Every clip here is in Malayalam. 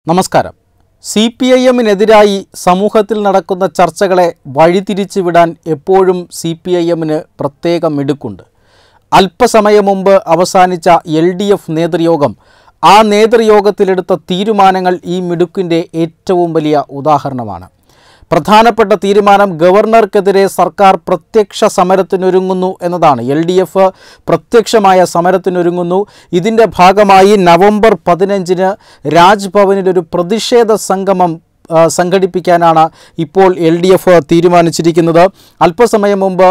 നമസ്കാരം സി പി ഐ എമ്മിനെതിരായി സമൂഹത്തിൽ നടക്കുന്ന ചർച്ചകളെ വഴിതിരിച്ചു വിടാൻ എപ്പോഴും സി പി ഐ എമ്മിന് പ്രത്യേക മിടുക്കുണ്ട് അല്പസമയം മുമ്പ് അവസാനിച്ച എൽ ഡി എഫ് നേതൃയോഗം ആ നേതൃയോഗത്തിലെടുത്ത തീരുമാനങ്ങൾ ഈ മിടുക്കിൻ്റെ ഏറ്റവും വലിയ ഉദാഹരണമാണ് പ്രധാനപ്പെട്ട തീരുമാനം ഗവർണർക്കെതിരെ സർക്കാർ പ്രത്യക്ഷ സമരത്തിനൊരുങ്ങുന്നു എന്നതാണ് എൽ ഡി എഫ് പ്രത്യക്ഷമായ സമരത്തിനൊരുങ്ങുന്നു ഇതിൻ്റെ ഭാഗമായി നവംബർ പതിനഞ്ചിന് രാജ്ഭവനിൽ ഒരു പ്രതിഷേധ സംഗമം ആ, സംഘടിപ്പിക്കാനാണ് ഇപ്പോൾ എൽ ഡി എഫ് തീരുമാനിച്ചിരിക്കുന്നത് അല്പസമയം മുമ്പ്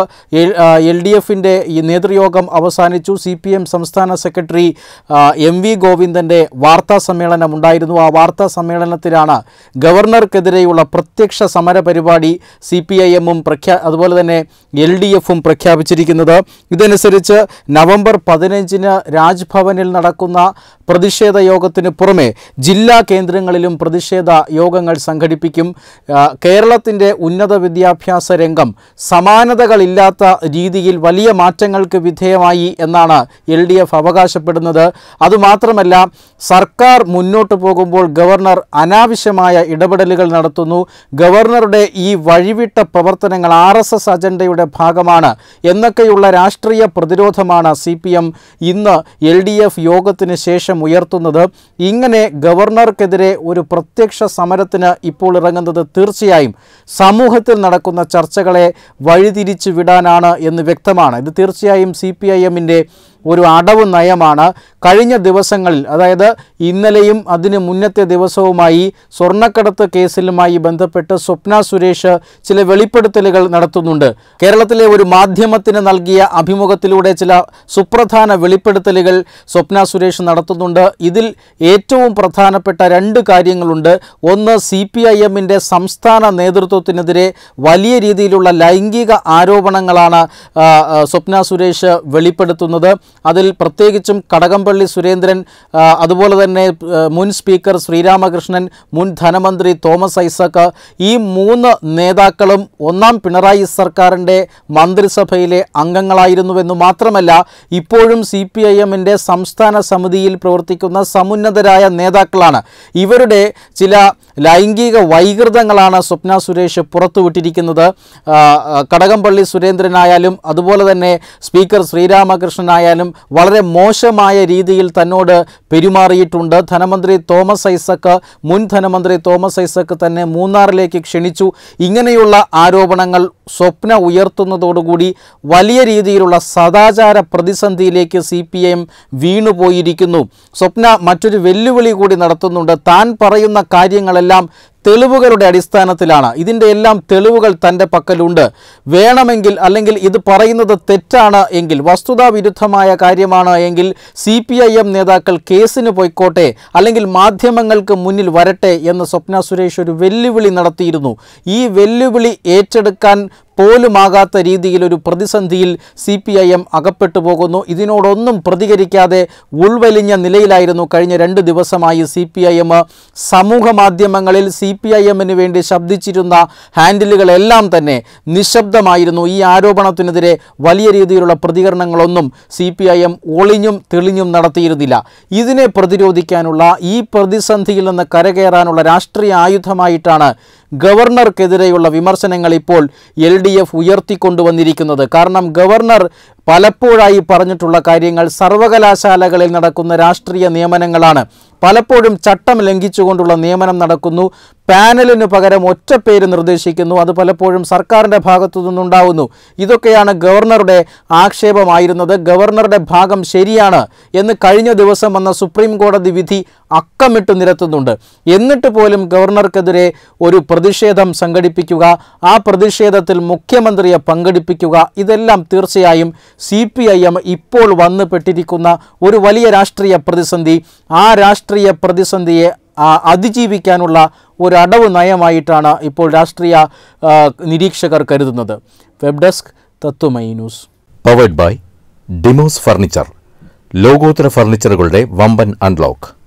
എൽ ഡി എഫിൻ്റെ ഈ നേതൃയോഗം അവസാനിച്ചു സി പി എം സംസ്ഥാന സെക്രട്ടറി ആ, എം വി ഗോവിന്ദൻ്റെ വാർത്താ സമ്മേളനം ഉണ്ടായിരുന്നു ആ വാർത്താ സമ്മേളനത്തിലാണ് ഗവർണർക്കെതിരെയുള്ള പ്രത്യക്ഷ സമര പരിപാടി സി പി ഐ എമ്മും പ്രഖ്യാ അതുപോലെ തന്നെ എൽ ഡി എഫും പ്രഖ്യാപിച്ചിരിക്കുന്നത് ഇതനുസരിച്ച് നവംബർ പതിനഞ്ചിന് രാജ്ഭവനിൽ നടക്കുന്ന പ്രതിഷേധ യോഗത്തിന് പുറമെ ജില്ലാ കേന്ദ്രങ്ങളിലും പ്രതിഷേധ യോഗങ്ങൾ സംഘടിപ്പിക്കും ആ, കേരളത്തിൻ്റെ ഉന്നത വിദ്യാഭ്യാസ രംഗം സമാനതകളില്ലാത്ത രീതിയിൽ വലിയ മാറ്റങ്ങൾക്ക് വിധേയമായി എന്നാണ് എൽ ഡി എഫ് അവകാശപ്പെടുന്നത് അതുമാത്രമല്ല സർക്കാർ മുന്നോട്ട് പോകുമ്പോൾ ഗവർണർ അനാവശ്യമായ ഇടപെടലുകൾ നടത്തുന്നു ഗവർണറുടെ ഈ വഴിവിട്ട പ്രവർത്തനങ്ങൾ ആർ എസ് എസ് അജണ്ടയുടെ ഭാഗമാണ് എന്നൊക്കെയുള്ള രാഷ്ട്രീയ പ്രതിരോധമാണ് സി പി എം ഇന്ന് എൽ ഡി എഫ് യോഗത്തിന് ശേഷം ഉയർത്തുന്നത് ഇങ്ങനെ ഗവർണർക്കെതിരെ ഒരു പ്രത്യക്ഷ സമരത്തിന് ഇപ്പോൾ ഇറങ്ങുന്നത് തീർച്ചയായും സമൂഹത്തിൽ നടക്കുന്ന ചർച്ചകളെ വഴിതിരിച്ചു വിടാനാണ് എന്ന് വ്യക്തമാണ് ഇത് തീർച്ചയായും സി പി ഐ എമ്മിൻ്റെ ഒരു അടവ് നയമാണ് കഴിഞ്ഞ ദിവസങ്ങളിൽ അതായത് ഇന്നലെയും അതിന് മുന്നത്തെ ദിവസവുമായി സ്വർണ്ണക്കടത്ത് കേസിലുമായി ബന്ധപ്പെട്ട് സ്വപ്ന സുരേഷ് ചില വെളിപ്പെടുത്തലുകൾ നടത്തുന്നുണ്ട് കേരളത്തിലെ ഒരു മാധ്യമത്തിന് നൽകിയ അഭിമുഖത്തിലൂടെ ചില സുപ്രധാന വെളിപ്പെടുത്തലുകൾ സ്വപ്ന സുരേഷ് നടത്തുന്നുണ്ട് ഇതിൽ ഏറ്റവും പ്രധാനപ്പെട്ട രണ്ട് കാര്യങ്ങളുണ്ട് ഒന്ന് സി പി ഐ എമ്മിൻ്റെ സംസ്ഥാന നേതൃത്വത്തിനെതിരെ വലിയ രീതിയിലുള്ള ലൈംഗിക ആരോപണങ്ങളാണ് ആ, ആ, സ്വപ്ന സുരേഷ് വെളിപ്പെടുത്തുന്നത് അതിൽ പ്രത്യേകിച്ചും കടകംപള്ളി സുരേന്ദ്രൻ ആ, അതുപോലെ തന്നെ ആ, മുൻ സ്പീക്കർ ശ്രീരാമകൃഷ്ണൻ മുൻ ധനമന്ത്രി തോമസ് ഐസക് ഈ മൂന്ന് നേതാക്കളും ഒന്നാം പിണറായി സർക്കാരിൻ്റെ മന്ത്രിസഭയിലെ അംഗങ്ങളായിരുന്നുവെന്ന് മാത്രമല്ല ഇപ്പോഴും സി പി ഐ എമ്മിൻ്റെ സംസ്ഥാന സമിതിയിൽ പ്രവർത്തിക്കുന്ന സമുന്നതരായ നേതാക്കളാണ് ഇവരുടെ ചില ലൈംഗിക വൈകൃതങ്ങളാണ് സ്വപ്ന സുരേഷ് പുറത്തുവിട്ടിരിക്കുന്നത് ആ, ആ, കടകംപള്ളി സുരേന്ദ്രനായാലും അതുപോലെ തന്നെ സ്പീക്കർ ശ്രീരാമകൃഷ്ണനായാലും വളരെ മോശമായ രീതിയിൽ തന്നോട് പെരുമാറിയിട്ടുണ്ട് ധനമന്ത്രി തോമസ് ഐസക്ക് മുൻ ധനമന്ത്രി തോമസ് ഐസക്ക് തന്നെ മൂന്നാറിലേക്ക് ക്ഷണിച്ചു ഇങ്ങനെയുള്ള ആരോപണങ്ങൾ സ്വപ്ന ഉയർത്തുന്നതോടുകൂടി വലിയ രീതിയിലുള്ള സദാചാര പ്രതിസന്ധിയിലേക്ക് സി പി എം വീണുപോയിരിക്കുന്നു സ്വപ്ന മറ്റൊരു വെല്ലുവിളി കൂടി നടത്തുന്നുണ്ട് താൻ പറയുന്ന കാര്യങ്ങളെല്ലാം തെളിവുകളുടെ അടിസ്ഥാനത്തിലാണ് ഇതിൻ്റെ എല്ലാം തെളിവുകൾ തൻ്റെ പക്കലുണ്ട് വേണമെങ്കിൽ അല്ലെങ്കിൽ ഇത് പറയുന്നത് തെറ്റാണ് എങ്കിൽ വസ്തുതാവിരുദ്ധമായ കാര്യമാണ് എങ്കിൽ സി പി ഐ എം നേതാക്കൾ കേസിന് പോയിക്കോട്ടെ അല്ലെങ്കിൽ മാധ്യമങ്ങൾക്ക് മുന്നിൽ വരട്ടെ എന്ന് സ്വപ്ന സുരേഷ് ഒരു വെല്ലുവിളി നടത്തിയിരുന്നു ഈ വെല്ലുവിളി ഏറ്റെടുക്കാൻ പോലുമാകാത്ത രീതിയിൽ ഒരു പ്രതിസന്ധിയിൽ സി പി ഐ എം അകപ്പെട്ടു പോകുന്നു ഇതിനോടൊന്നും പ്രതികരിക്കാതെ ഉൾവലിഞ്ഞ നിലയിലായിരുന്നു കഴിഞ്ഞ രണ്ട് ദിവസമായി സി പി ഐ എം സമൂഹ മാധ്യമങ്ങളിൽ സി പി ഐ എമ്മിന് വേണ്ടി ശബ്ദിച്ചിരുന്ന ഹാൻഡിലുകളെല്ലാം തന്നെ നിശബ്ദമായിരുന്നു ഈ ആരോപണത്തിനെതിരെ വലിയ രീതിയിലുള്ള പ്രതികരണങ്ങളൊന്നും സി പി ഐ എം ഒളിഞ്ഞും തെളിഞ്ഞും നടത്തിയിരുന്നില്ല ഇതിനെ പ്രതിരോധിക്കാനുള്ള ഈ പ്രതിസന്ധിയിൽ നിന്ന് കരകയറാനുള്ള രാഷ്ട്രീയ ആയുധമായിട്ടാണ് ഗവർണർക്കെതിരെയുള്ള വിമർശനങ്ങൾ ഇപ്പോൾ എൽ ഡി എഫ് ഉയർത്തിക്കൊണ്ടുവന്നിരിക്കുന്നത് കാരണം ഗവർണർ പലപ്പോഴായി പറഞ്ഞിട്ടുള്ള കാര്യങ്ങൾ സർവകലാശാലകളിൽ നടക്കുന്ന രാഷ്ട്രീയ നിയമനങ്ങളാണ് പലപ്പോഴും ചട്ടം ലംഘിച്ചുകൊണ്ടുള്ള നിയമനം നടക്കുന്നു പാനലിന് പകരം ഒറ്റ പേര് നിർദ്ദേശിക്കുന്നു അത് പലപ്പോഴും സർക്കാരിൻ്റെ ഭാഗത്തു നിന്നുണ്ടാവുന്നു ഇതൊക്കെയാണ് ഗവർണറുടെ ആക്ഷേപമായിരുന്നത് ഗവർണറുടെ ഭാഗം ശരിയാണ് എന്ന് കഴിഞ്ഞ ദിവസം വന്ന സുപ്രീം കോടതി വിധി അക്കമിട്ട് നിരത്തുന്നുണ്ട് എന്നിട്ട് പോലും ഗവർണർക്കെതിരെ ഒരു പ്രതിഷേധം സംഘടിപ്പിക്കുക ആ പ്രതിഷേധത്തിൽ മുഖ്യമന്ത്രിയെ പങ്കെടുപ്പിക്കുക ഇതെല്ലാം തീർച്ചയായും സി പി ഐ എം ഇപ്പോൾ വന്നു പെട്ടിരിക്കുന്ന ഒരു വലിയ രാഷ്ട്രീയ പ്രതിസന്ധി ആ രാഷ്ട്രീയ പ്രതിസന്ധിയെ ആ, അതിജീവിക്കാനുള്ള ഒരു അടവ് നയമായിട്ടാണ് ഇപ്പോൾ രാഷ്ട്രീയ ആ, നിരീക്ഷകർ കരുതുന്നത് web desk Tatwamayi news powered by Demos furniture ലോകോത്തര ഫർണിച്ചറുകളുടെ വമ്പൻ അൺലോക്ക്